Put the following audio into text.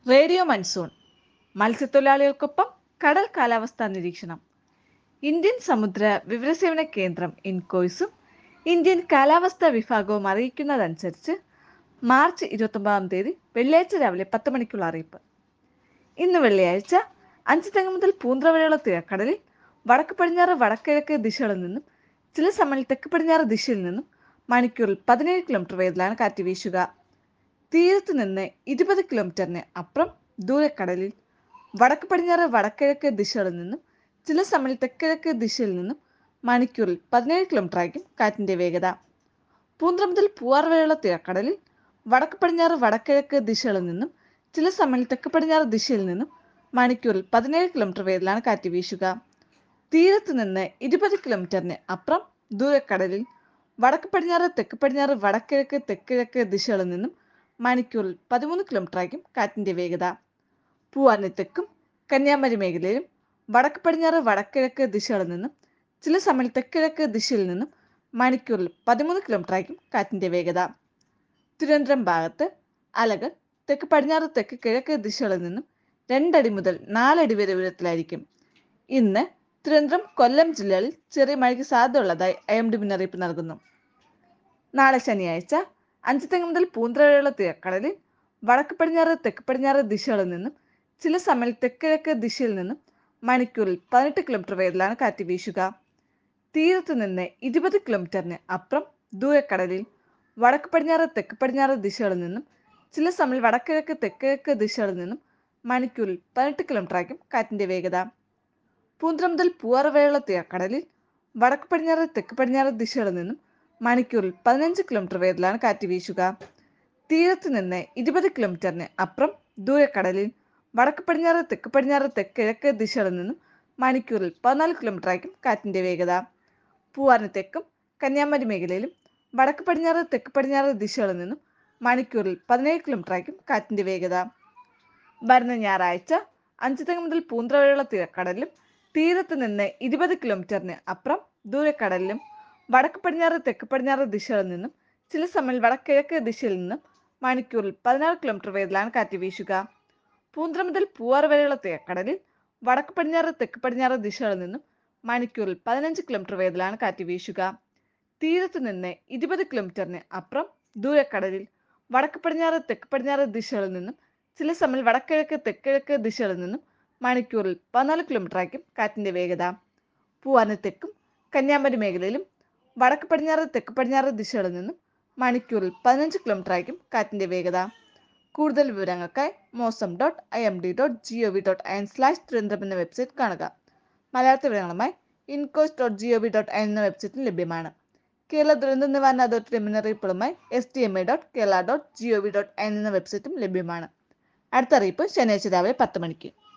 radio monsoon മത്സ്യത്തൊഴിലാളികൾക്കൊപ്പം കടൽ കാലാവസ്ഥാ നിരീക്ഷണം ഇന്ത്യൻ സമുദ്ര വിവരസേവന കേന്ദ്രം ഇൻകോയ്സും ഇന്ത്യൻ കാലാവസ്ഥാ വിഭാഗവും അറിയിക്കുന്നതനുസരിച്ച് മാർച്ച് ഇരുപത്തൊമ്പതാം തീയതി വെള്ളിയാഴ്ച രാവിലെ പത്ത് മണിക്കുള്ള അറിയിപ്പ് ഇന്ന് വെള്ളിയാഴ്ച അഞ്ച് തെങ്ങ് മുതൽ പൂന്ത്ര വരെയുള്ള തീരക്കടലിൽ വടക്ക് പടിഞ്ഞാറ് വടക്കിഴക്ക് ദിശകളിൽ നിന്നും ചില സമയം തെക്ക് പടിഞ്ഞാറ് ദിശയിൽ നിന്നും മണിക്കൂറിൽ പതിനേഴ് കിലോമീറ്റർ വേഗത്തിലാണ് കാറ്റ് വീശുക തീരത്ത് നിന്ന് ഇരുപത് കിലോമീറ്ററിന് അപ്പുറം ദൂരക്കടലിൽ വടക്ക് പടിഞ്ഞാറ് വടക്കിഴക്ക് ദിശകളിൽ നിന്നും ചില സമയം തെക്കിഴക്ക് ദിശയിൽ നിന്നും മണിക്കൂറിൽ പതിനേഴ് കിലോമീറ്റർ ആയിരിക്കും കാറ്റിന്റെ വേഗത പൂന്ത്ര മുതൽ പൂവാർ വരെയുള്ള തീരക്കടലിൽ വടക്ക് പടിഞ്ഞാറ് വടക്കിഴക്ക് ദിശകളിൽ നിന്നും ചില സമയം തെക്ക് പടിഞ്ഞാറ് ദിശയിൽ നിന്നും മണിക്കൂറിൽ പതിനേഴ് കിലോമീറ്റർ വേഗത്തിലാണ് കാറ്റ് വീശുക തീരത്ത് നിന്ന് ഇരുപത് കിലോമീറ്ററിന് അപ്പുറം ദൂരക്കടലിൽ വടക്ക് പടിഞ്ഞാറ് തെക്ക് പടിഞ്ഞാറ് വടക്കിഴക്ക് തെക്കിഴക്ക് ദിശകളിൽ നിന്നും മണിക്കൂറിൽ പതിമൂന്ന് കിലോമീറ്റർ ആയിരിക്കും കാറ്റിന്റെ വേഗത പൂവാറിന് തെക്കും കന്യാകുമാരി മേഖലയിലും വടക്ക് പടിഞ്ഞാറ് വടക്കിഴക്ക് ദിശകളിൽ നിന്നും ചില സമയം തെക്കിഴക്ക് ദിശയിൽ നിന്നും മണിക്കൂറിൽ പതിമൂന്ന് കിലോമീറ്റർ ആയിരിക്കും കാറ്റിന്റെ വേഗത തിരുവനന്തപുരം ഭാഗത്ത് അലകൾ തെക്ക് പടിഞ്ഞാറ് തെക്ക് കിഴക്ക് ദിശകളിൽ നിന്നും രണ്ടടി മുതൽ നാലടി വരെ ഉയരത്തിലായിരിക്കും ഇന്ന് തിരുവനന്തപുരം കൊല്ലം ജില്ലകളിൽ ചെറിയ മഴയ്ക്ക് സാധ്യതയുള്ളതായി ഐ എം ഡി മുന്നറിയിപ്പ് നൽകുന്നു നാളെ ശനിയാഴ്ച അഞ്ച് തെങ്ങ് മുതൽ പൂന്തറ വരെയുള്ള തീരക്കടലിൽ വടക്ക് പടിഞ്ഞാറ് തെക്ക് പടിഞ്ഞാറ് ദിശകളിൽ നിന്നും ചില സമയം തെക്കിഴക്ക് ദിശയിൽ നിന്നും മണിക്കൂറിൽ പതിനെട്ട് കിലോമീറ്റർ വേഗത്തിലാണ് കാറ്റ് വീശുക തീരത്ത് നിന്ന് ഇരുപത് കിലോമീറ്ററിന് അപ്പുറം ദൂരക്കടലിൽ വടക്ക് പടിഞ്ഞാറ് തെക്ക് പടിഞ്ഞാറ് ദിശകളിൽ നിന്നും ചില സമയം വടക്കിഴക്ക് തെക്കിഴക്ക് ദിശകളിൽ നിന്നും മണിക്കൂറിൽ പതിനെട്ട് കിലോമീറ്റർ ആയിരിക്കും കാറ്റിന്റെ വേഗത പൂന്തറ മുതൽ പൂവാറ വരെയുള്ള തീരക്കടലിൽ വടക്ക് പടിഞ്ഞാറ് തെക്ക് പടിഞ്ഞാറ് ദിശകളിൽ നിന്നും മണിക്കൂറിൽ പതിനഞ്ച് കിലോമീറ്റർ വേഗത്തിലാണ് കാറ്റ് വീശുക തീരത്ത് നിന്ന് ഇരുപത് കിലോമീറ്ററിന് അപ്പുറം ദൂരക്കടലിൽ വടക്ക് പടിഞ്ഞാറ് തെക്ക് പടിഞ്ഞാറ് തെക്കിഴക്ക് ദിശകളിൽ നിന്നും മണിക്കൂറിൽ പതിനാല് കിലോമീറ്റർ ആയിരിക്കും കാറ്റിന്റെ വേഗത പൂവാറിന് തെക്കും കന്യാകുമാരി മേഖലയിലും വടക്ക് പടിഞ്ഞാറ് തെക്ക് പടിഞ്ഞാറ് ദിശകളിൽ നിന്നും മണിക്കൂറിൽ പതിനേഴ് കിലോമീറ്റർ ആയിരിക്കും കാറ്റിന്റെ വേഗത വരുന്ന ഞായറാഴ്ച അഞ്ച് തെങ്ങ് മുതൽ പൂന്തറ വരെയുള്ള തീരക്കടലിലും തീരത്ത് നിന്ന് ഇരുപത് കിലോമീറ്ററിന് അപ്പുറം ദൂരക്കടലിലും വടക്ക് പടിഞ്ഞാറ് തെക്ക് പടിഞ്ഞാറ് ദിശകളിൽ നിന്നും ചില സമയം വടക്കിഴക്ക് ദിശയിൽ നിന്നും മണിക്കൂറിൽ പതിനാറ് കിലോമീറ്റർ വേഗത്തിലാണ് കാറ്റ് വീശുക പൂന്തറ മുതൽ പൂവാറ് വരെയുള്ള തീരക്കടലിൽ വടക്ക് പടിഞ്ഞാറ് തെക്ക് പടിഞ്ഞാറ് ദിശകളിൽ നിന്നും മണിക്കൂറിൽ പതിനഞ്ച് കിലോമീറ്റർ വേഗത്തിലാണ് കാറ്റ് വീശുക തീരത്ത് നിന്ന് ഇരുപത് കിലോമീറ്ററിന് അപ്പുറം ദൂരക്കടലിൽ വടക്ക് പടിഞ്ഞാറ് തെക്ക് പടിഞ്ഞാറ് ദിശകളിൽ നിന്നും ചില സമയം വടക്കിഴക്ക് തെക്കിഴക്ക് ദിശകളിൽ നിന്നും മണിക്കൂറിൽ പതിനാല് കിലോമീറ്റർ ആയിരിക്കും കാറ്റിന്റെ വേഗത പൂവാന് തെക്കും കന്യാകുമാരി മേഖലയിലും വടക്ക് പടിഞ്ഞാറ് തെക്ക് പടിഞ്ഞാറ് ദിശകളിൽ നിന്നും മണിക്കൂറിൽ പതിനഞ്ച് കിലോമീറ്റർ ആയിരിക്കും കാറ്റിന്റെ വേഗത കൂടുതൽ വിവരങ്ങൾക്കായി Mausam dot I M D dot G O V dot I N slash Thiruvananthapuram എന്ന വെബ്സൈറ്റ് കാണുക മലയാള വിവരങ്ങളുമായി INCOIS dot G O V dot I എന്ന വെബ്സൈറ്റിൽ ലഭ്യമാണ് കേരള ദുരന്ത നിവാരണ അതോറിറ്റിയുടെ മുന്നറിയിപ്പുകളുമായി S T M A dot Kerala dot G O V dot I എന്ന വെബ്സൈറ്റും ലഭ്യമാണ് അടുത്ത അറിയിപ്പ് ശനിയാഴ്ച രാവിലെ പത്ത് മണിക്ക്